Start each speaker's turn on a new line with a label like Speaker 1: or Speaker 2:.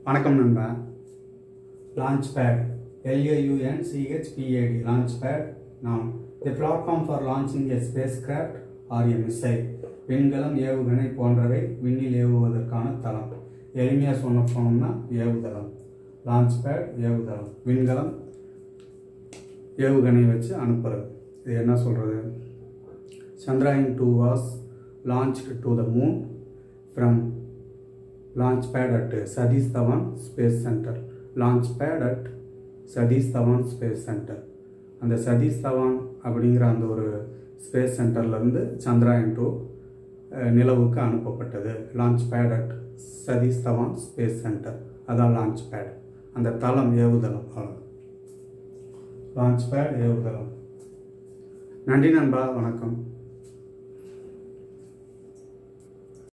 Speaker 1: வணக்கம் நண்பா launch pad L A U N C H P A D launch pad noun the platform for launching a spacecraft or a missile விண்கலம் ஏவுகணை போன்றவை விண்ணில் ஏவுவதற்கான தளம் எளிமையாக சொன்ன போனோம்னா ஏவுதளம் லான்ச் பேட் ஏவுதளம் விண்கலம் ஏவுகணை வச்சு அனுப்புறது இது என்ன சொல்கிறது Chandrayaan two was launched to the moon from launch pad at Satish Dhawan Space Center. Launch pad at Satish Dhawan Space Center. அந்த சதீஷ் தவான் அப்படிங்கிற அந்த ஒரு ஸ்பேஸ் சென்டர்லேருந்து சந்திராயன் டூ நிலவுக்கு அனுப்பப்பட்டது launch pad at Satish Dhawan space centre அதான் லான்ச் பேட் அந்த தளம் ஏவுதளம் அவ்வளோ லான்ச் பேட் ஏவுதளம் நன்றி நண்பா வணக்கம்